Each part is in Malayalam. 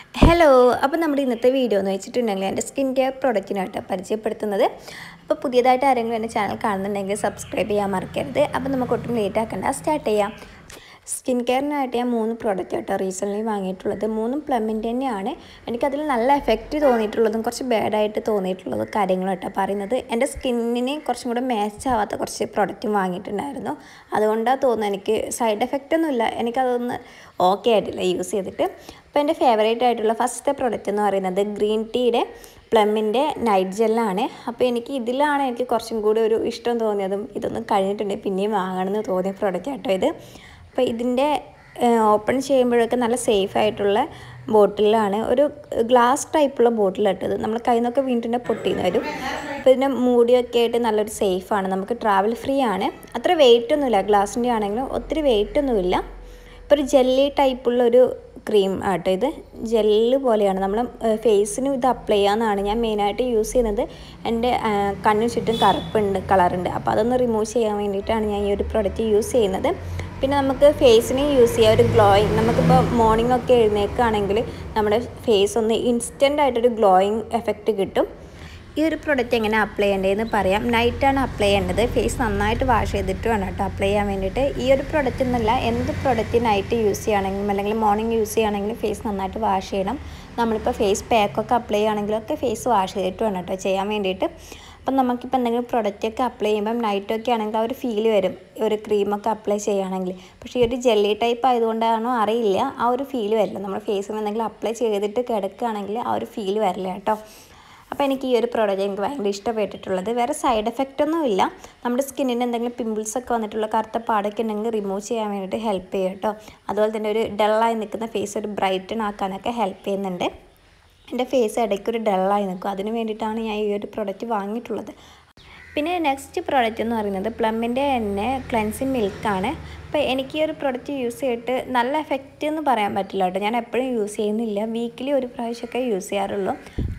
ഹലോ അപ്പോൾ നമ്മുടെ ഇന്നത്തെ വീഡിയോ എന്ന് വെച്ചിട്ടുണ്ടെങ്കിൽ എൻ്റെ സ്കിൻ കെയർ പ്രൊഡക്റ്റിനായിട്ട് പരിചയപ്പെടുത്തുന്നത് അപ്പോൾ പുതിയതായിട്ട് ആരെങ്കിലും എൻ്റെ ചാനൽ കാണുന്നുണ്ടെങ്കിൽ സബ്സ്ക്രൈബ് ചെയ്യാൻ മറക്കരുത് അപ്പോൾ നമുക്ക് ഒട്ടും ലേറ്റ് ആക്കണ്ട സ്റ്റാർട്ട് ചെയ്യാം സ്കിൻ കെയറിനായിട്ട് ഞാൻ മൂന്ന് പ്രോഡക്റ്റ് കേട്ടോ റീസെൻ്റ്ലി വാങ്ങിയിട്ടുള്ളത് മൂന്നും പ്ലമ്മിൻ്റെ തന്നെയാണ് എനിക്കതിൽ നല്ല എഫക്റ്റ് തോന്നിയിട്ടുള്ളതും കുറച്ച് ബാഡായിട്ട് തോന്നിയിട്ടുള്ളതും കാര്യങ്ങളും കേട്ടോ പറയുന്നത് എൻ്റെ സ്കിന്നിന് കുറച്ചും കൂടെ മാച്ച് ആവാത്ത കുറച്ച് പ്രോഡക്റ്റും വാങ്ങിയിട്ടുണ്ടായിരുന്നു അതുകൊണ്ടാണ് തോന്നുന്നത് എനിക്ക് സൈഡ് എഫക്റ്റ് ഒന്നുമില്ല എനിക്കതൊന്ന് ഓക്കെ ആയിട്ടില്ല യൂസ് ചെയ്തിട്ട് അപ്പോൾ എൻ്റെ ഫേവറേറ്റ് ആയിട്ടുള്ള ഫസ്റ്റത്തെ പ്രോഡക്റ്റ് എന്ന് പറയുന്നത് ഗ്രീൻ ടീയുടെ പ്ലമ്മിൻ്റെ നൈറ്റ് ജെല്ലാണ് അപ്പോൾ എനിക്ക് ഇതിലാണ് എനിക്ക് കുറച്ചും കൂടി ഒരു ഇഷ്ടം തോന്നിയതും ഇതൊന്നും കഴിഞ്ഞിട്ടുണ്ട് പിന്നെയും വാങ്ങണമെന്ന് തോന്നിയ പ്രോഡക്റ്റ് കേട്ടോ ഇത് അപ്പോൾ ഇതിൻ്റെ ഓപ്പൺ ചെയ്യുമ്പോഴൊക്കെ നല്ല സേഫ് ആയിട്ടുള്ള ബോട്ടിലാണ് ഒരു ഗ്ലാസ് ടൈപ്പുള്ള ബോട്ടിൽ ഇട്ടത് നമ്മൾ കയ്യിൽ നിന്നൊക്കെ വീണിട്ടുണ്ടെങ്കിൽ പൊട്ടിന്ന് വരും അപ്പോൾ ഇതിൻ്റെ മൂടിയൊക്കെ ആയിട്ട് നല്ലൊരു സേഫാണ് നമുക്ക് ട്രാവൽ ഫ്രീ ആണ് അത്ര വെയിറ്റ് ഒന്നുമില്ല ഗ്ലാസിൻ്റെ ആണെങ്കിലും ഒത്തിരി വെയിറ്റ് ഒന്നുമില്ല ഇപ്പോൾ ഒരു ജെല്ലി ടൈപ്പുള്ള ഒരു ക്രീം ആട്ടോ ഇത് ജെല്ല് പോലെയാണ് നമ്മൾ ഫേസിനും ഇത് അപ്ലൈ ചെയ്യാമെന്നാണ് ഞാൻ മെയിനായിട്ട് യൂസ് ചെയ്യുന്നത് എൻ്റെ കണ്ണിന് ചുറ്റും കറുപ്പുണ്ട് കളറുണ്ട് അപ്പോൾ അതൊന്ന് റിമൂവ് ചെയ്യാൻ വേണ്ടിയിട്ടാണ് ഞാൻ ഈ ഒരു പ്രൊഡക്റ്റ് യൂസ് ചെയ്യുന്നത് പിന്നെ നമുക്ക് ഫേസിന് യൂസ് ചെയ്യാം ഒരു ഗ്ലോയിങ് നമുക്കിപ്പോൾ മോർണിംഗ് ഒക്കെ എഴുന്നേൽക്കുകയാണെങ്കിൽ നമ്മുടെ ഫേസ് ഒന്ന് ഇൻസ്റ്റൻ്റ് ആയിട്ടൊരു ഗ്ലോയിങ് എഫക്റ്റ് കിട്ടും ഈ ഒരു പ്രൊഡക്റ്റ് എങ്ങനെ അപ്ലൈ ചെയ്യേണ്ടതെന്ന് പറയാം നൈറ്റാണ് അപ്ലൈ ചെയ്യേണ്ടത് ഫേസ് നന്നായിട്ട് വാഷ് ചെയ്തിട്ട് വേണം കേട്ടോ അപ്ലൈ ചെയ്യാൻ വേണ്ടിയിട്ട് ഈ ഒരു പ്രൊഡക്റ്റ് എന്നല്ല എന്ത് പ്രൊഡക്റ്റ് നൈറ്റ് യൂസ് ചെയ്യുകയാണെങ്കിലും അല്ലെങ്കിൽ മോർണിംഗ് യൂസ് ചെയ്യുകയാണെങ്കിലും ഫേസ് നന്നായിട്ട് വാഷ് ചെയ്യണം നമ്മളിപ്പോൾ ഫേസ് പാക്കൊക്കെ അപ്ലൈ ചെയ്യുകയാണെങ്കിലൊക്കെ ഫേസ് വാഷ് ചെയ്തിട്ട് വേണം കേട്ടോ ചെയ്യാൻ വേണ്ടിയിട്ട് അപ്പം നമുക്കിപ്പോൾ എന്തെങ്കിലും പ്രൊഡക്റ്റൊക്കെ അപ്ലൈ ചെയ്യുമ്പം നൈറ്റൊക്കെ ആണെങ്കിൽ ആ ഒരു ഫീൽ വരും ഒരു ക്രീമൊക്കെ അപ്ലൈ ചെയ്യുകയാണെങ്കിൽ പക്ഷേ ഈ ഒരു ജെല്ലി ടൈപ്പ് ആയതുകൊണ്ടാണോ അറിയില്ല ആ ഒരു ഫീൽ വരില്ല നമ്മൾ ഫേസിൽ എന്തെങ്കിലും അപ്ലൈ ചെയ്തിട്ട് കിടക്കുകയാണെങ്കിൽ ആ ഒരു ഫീൽ വരില്ല കേട്ടോ അപ്പോൾ എനിക്ക് ഈ ഒരു പ്രോഡക്റ്റ് എനിക്ക് ഭയങ്കര ഇഷ്ടപ്പെട്ടിട്ടുള്ളത് വേറെ സൈഡ് എഫക്റ്റ് ഒന്നും ഇല്ല നമ്മുടെ സ്കിന്നിന് എന്തെങ്കിലും പിമ്പിൾസ് ഒക്കെ വന്നിട്ടുള്ള കറുത്ത പാടൊക്കെ ഉണ്ടെങ്കിൽ റിമൂവ് ചെയ്യാൻ വേണ്ടിയിട്ട് ഹെൽപ്പ് ചെയ്യും കേട്ടോ അതുപോലെ തന്നെ ഒരു ഡള്ളായി നിൽക്കുന്ന ഫേസ് ഒരു ബ്രൈറ്റൺ ആക്കാനൊക്കെ ഹെൽപ്പ് ചെയ്യുന്നുണ്ട് എൻ്റെ ഫേസ് ഇടയ്ക്ക് ഒരു ഡള്ളായി നിൽക്കും അതിന് വേണ്ടിയിട്ടാണ് ഞാൻ ഈ ഒരു പ്രൊഡക്റ്റ് വാങ്ങിയിട്ടുള്ളത് പിന്നെ നെക്സ്റ്റ് പ്രോഡക്റ്റ് എന്ന് പറയുന്നത് പ്ലമ്മിൻ്റെ തന്നെ ക്ലെൻസിങ് മിൽക്കാണ് അപ്പോൾ എനിക്ക് ഈ ഒരു പ്രൊഡക്റ്റ് യൂസ് ചെയ്തിട്ട് നല്ല എഫക്റ്റ് എന്ന് പറയാൻ പറ്റില്ല കേട്ടോ ഞാൻ എപ്പോഴും യൂസ് ചെയ്യുന്നില്ല വീക്കിലി ഒരു പ്രാവശ്യമൊക്കെ യൂസ് ചെയ്യാറുള്ളൂ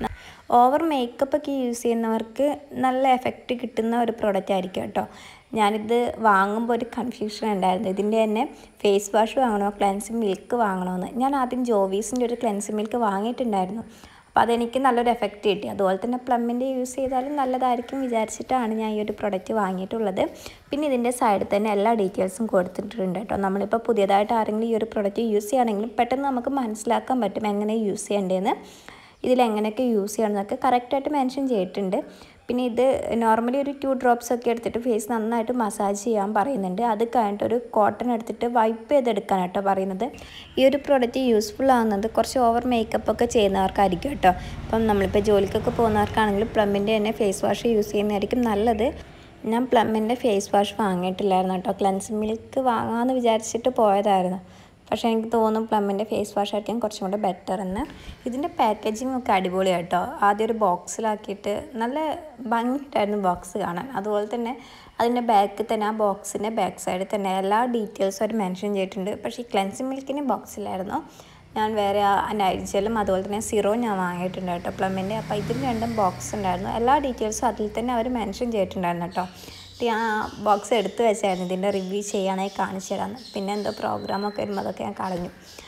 ഓവർ മേക്കപ്പ് ഒക്കെ യൂസ് ചെയ്യുന്നവർക്ക് നല്ല എഫക്റ്റ് കിട്ടുന്ന ഒരു പ്രോഡക്റ്റ് ആയിരിക്കും കേട്ടോ ഞാനിത് വാങ്ങുമ്പോൾ ഒരു കൺഫ്യൂഷൻ ഉണ്ടായിരുന്നു ഇതിൻ്റെ തന്നെ ഫേസ് വാഷ് വാങ്ങണോ ക്ലെൻസിങ് മിൽക്ക് വാങ്ങണമെന്ന് ഞാൻ ആദ്യം ജോവീസിൻ്റെ ഒരു ക്ലെൻസിങ് മിൽക്ക് വാങ്ങിയിട്ടുണ്ടായിരുന്നു അപ്പോൾ അതെനിക്ക് നല്ലൊരു എഫക്റ്റ് കിട്ടി അതുപോലെ തന്നെ പ്ലമ്മിൻ്റെ യൂസ് ചെയ്താലും നല്ലതായിരിക്കും വിചാരിച്ചിട്ടാണ് ഞാൻ ഈ ഒരു പ്രൊഡക്റ്റ് വാങ്ങിയിട്ടുള്ളത് പിന്നെ ഇതിൻ്റെ സൈഡിൽ തന്നെ എല്ലാ ഡീറ്റെയിൽസും കൊടുത്തിട്ടുണ്ട് കേട്ടോ നമ്മളിപ്പോൾ പുതിയതായിട്ട് ആരെങ്കിലും ഈ ഒരു പ്രൊഡക്റ്റ് യൂസ് ചെയ്യുകയാണെങ്കിലും പെട്ടെന്ന് നമുക്ക് മനസ്സിലാക്കാൻ പറ്റും എങ്ങനെ യൂസ് ചെയ്യേണ്ടതെന്ന് ഇതിലെങ്ങനെയൊക്കെ യൂസ് ചെയ്യണമെന്നൊക്കെ കറക്റ്റായിട്ട് മെൻഷൻ ചെയ്തിട്ടുണ്ട് പിന്നെ ഇത് നോർമലി ഒരു ടു ഡ്രോപ്സ് ഒക്കെ എടുത്തിട്ട് ഫേസ് നന്നായിട്ട് മസാജ് ചെയ്യാൻ പറയുന്നുണ്ട് അത് കഴിഞ്ഞിട്ട് ഒരു കോട്ടൺ എടുത്തിട്ട് വൈപ്പ് ചെയ്തെടുക്കാൻ കേട്ടോ പറയുന്നത് ഈ ഒരു പ്രോഡക്റ്റ് യൂസ്ഫുൾ ആകുന്നത് കുറച്ച് ഓവർ മേക്കപ്പ് ഒക്കെ ചെയ്യുന്നവർക്കായിരിക്കും കേട്ടോ ഇപ്പം നമ്മളിപ്പോൾ ജോലിക്കൊക്കെ പോകുന്നവർക്കാണെങ്കിൽ പ്ലമ്മിൻ്റെ തന്നെ ഫേസ് വാഷ് യൂസ് ചെയ്യുന്നതായിരിക്കും നല്ലത് ഞാൻ പ്ലമ്മിൻ്റെ ഫേസ് വാഷ് വാങ്ങിയിട്ടില്ലായിരുന്നു കേട്ടോ ക്ലൻസിങ് മിൽക്ക് വാങ്ങാമെന്ന് വിചാരിച്ചിട്ട് പോയതായിരുന്നു പക്ഷേ എനിക്ക് തോന്നും പ്ലമ്മിൻ്റെ ഫേസ് വാഷ് ആയിരിക്കും കുറച്ചും കൂടെ ബെറ്റർ എന്ന് ഇതിൻ്റെ പാക്കേജിങ് ഒക്കെ അടിപൊളിയാണ് കേട്ടോ ആദ്യം ഒരു ബോക്സിലാക്കിയിട്ട് നല്ല ഭംഗിയായിട്ടായിരുന്നു ബോക്സ് കാണാൻ അതുപോലെ തന്നെ അതിൻ്റെ ബാക്കിൽ തന്നെ ആ ബോക്സിൻ്റെ ബാക്ക് സൈഡിൽ തന്നെ എല്ലാ ഡീറ്റെയിൽസും അവർ മെൻഷൻ ചെയ്തിട്ടുണ്ട് പക്ഷേ ഈ ക്ലെൻസിങ് മിൽക്കിന് ബോക്സിലായിരുന്നു ഞാൻ വേറെ ആ നൈറ്റ് ജെല്ലും അതുപോലെ തന്നെ സിറോ ഞാൻ വാങ്ങിയിട്ടുണ്ട് കേട്ടോ പ്ലമ്മിൻ്റെ അപ്പോൾ ഇതിന് രണ്ടും ബോക്സ് ഉണ്ടായിരുന്നു എല്ലാ ഡീറ്റെയിൽസും അതിൽ തന്നെ അവർ മെൻഷൻ ചെയ്തിട്ടുണ്ടായിരുന്നു കേട്ടോ ആ ബോക്സ് എടുത്ത് വെച്ചായിരുന്നു ഇതിൻ്റെ റിവ്യൂ ചെയ്യാനായി കാണിച്ചു തരാമെന്ന് പിന്നെ എന്തോ പ്രോഗ്രാമൊക്കെ വരുമ്പോൾ അതൊക്കെ ഞാൻ കളഞ്ഞു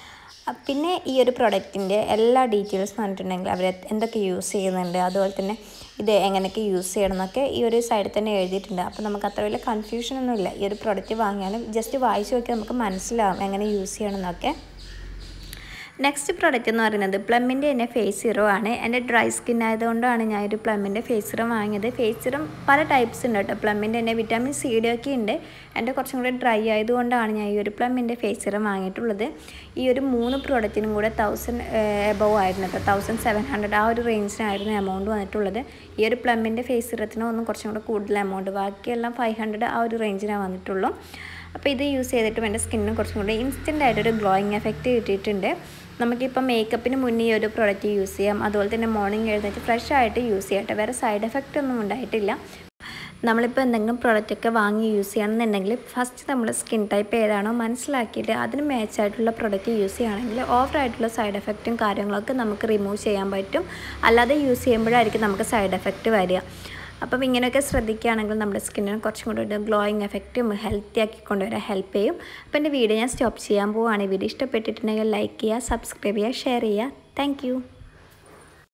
പിന്നെ ഈ ഒരു പ്രൊഡക്റ്റിൻ്റെ എല്ലാ ഡീറ്റെയിൽസ് പറഞ്ഞിട്ടുണ്ടെങ്കിൽ അവർ എന്തൊക്കെ യൂസ് ചെയ്യുന്നുണ്ട് അതുപോലെ തന്നെ ഇത് എങ്ങനെയൊക്കെ യൂസ് ചെയ്യണം എന്നൊക്കെ ഈ ഒരു സൈഡിൽ തന്നെ എഴുതിയിട്ടുണ്ട് അപ്പോൾ നമുക്ക് അത്ര വലിയ കൺഫ്യൂഷൻ ഒന്നുമില്ല ഈ ഒരു പ്രൊഡക്റ്റ് വാങ്ങിയാലും ജസ്റ്റ് വായിച്ച് നോക്കിയാൽ നമുക്ക് മനസ്സിലാവും എങ്ങനെ യൂസ് ചെയ്യണം എന്നൊക്കെ നെക്സ്റ്റ് പ്രോഡക്റ്റ് എന്ന് പറയുന്നത് പ്ലമ്മിൻ്റെ തന്നെ ഫേസ് സിറോ ആണ് എൻ്റെ ഡ്രൈ സ്കിൻ ആയതുകൊണ്ടാണ് ഞാൻ ഒരു പ്ലമ്മിൻ്റെ ഫേസ് സിറം വാങ്ങിയത് ഫേസ് സിറം പല ടൈപ്സ് ഉണ്ട് കേട്ടോ പ്ലമ്മിൻ്റെ തന്നെ വിറ്റാമിൻ സിയുടെ ഒക്കെ ഉണ്ട് എൻ്റെ കുറച്ചും കൂടെ ഡ്രൈ ആയതുകൊണ്ടാണ് ഞാൻ ഈ ഒരു പ്ലമ്മിൻ്റെ ഫേസ് സിറം വാങ്ങിയിട്ടുള്ളത് ഈ ഒരു മൂന്ന് പ്രോഡക്റ്റിനും കൂടെ തൗസൻഡ് എബവ് ആയിരുന്നു കേട്ടോ തൗസൻഡ് സെവൻ ഹൺഡ്രഡ് ആ ഒരു റേഞ്ചിനായിരുന്നു എമൗണ്ട് വന്നിട്ടുള്ളത് ഈ ഒരു പ്ലമ്മിൻ്റെ ഫേസ് സിറത്തിന് ഒന്നും കുറച്ചും കൂടെ കൂടുതൽ എമൗണ്ട് ബാക്കിയെല്ലാം ഫൈവ് ഹൺഡ്രഡ് ആ ഒരു റേഞ്ചിനാണ് വന്നിട്ടുള്ളൂ അപ്പോൾ ഇത് യൂസ് ചെയ്തിട്ടും എൻ്റെ സ്കിന്നിന് കുറച്ചും കൂടെ ഇൻസ്റ്റൻ്റ് ആയിട്ടൊരു ഗ്ലോയിങ് എഫക്റ്റ് കിട്ടിയിട്ടുണ്ട് നമുക്കിപ്പോൾ മേക്കപ്പിന് മുന്നേ ഈ ഒരു പ്രൊഡക്റ്റ് യൂസ് ചെയ്യാം അതുപോലെ തന്നെ മോർണിംഗ് എഴുന്നേറ്റ് ഫ്രഷ് ആയിട്ട് യൂസ് ചെയ്യട്ടെ വേറെ സൈഡ് എഫക്റ്റ് ഒന്നും ഉണ്ടായിട്ടില്ല നമ്മളിപ്പോൾ എന്തെങ്കിലും പ്രൊഡക്റ്റൊക്കെ വാങ്ങി യൂസ് ചെയ്യണമെന്നുണ്ടെങ്കിൽ ഫസ്റ്റ് നമ്മൾ സ്കിൻ ടൈപ്പ് ഏതാണോ മനസ്സിലാക്കിയിട്ട് അതിന് മാച്ചായിട്ടുള്ള പ്രൊഡക്റ്റ് യൂസ് ചെയ്യുകയാണെങ്കിൽ ഓവറായിട്ടുള്ള സൈഡ് എഫക്റ്റും കാര്യങ്ങളൊക്കെ നമുക്ക് റിമൂവ് ചെയ്യാൻ പറ്റും അല്ലാതെ യൂസ് ചെയ്യുമ്പോഴായിരിക്കും നമുക്ക് സൈഡ് എഫക്റ്റ് വരിക അപ്പം ഇങ്ങനെയൊക്കെ ശ്രദ്ധിക്കുകയാണെങ്കിൽ നമ്മുടെ സ്കിന്നിന് കുറച്ചും കൂടി ഒരു ഗ്ലോയിങ് എഫക്റ്റും ഹെൽത്തി ആക്കി കൊണ്ടുവരാൻ ഹെൽപ്പ് ചെയ്യും അപ്പോൾ എൻ്റെ വീഡിയോ ഞാൻ സ്റ്റോപ്പ് ചെയ്യാൻ പോവുകയാണ് വീഡിയോ ഇഷ്ടപ്പെട്ടിട്ടുണ്ടെങ്കിൽ ലൈക്ക് ചെയ്യുക സബ്സ്ക്രൈബ് ചെയ്യുക ഷെയർ ചെയ്യുക താങ്ക്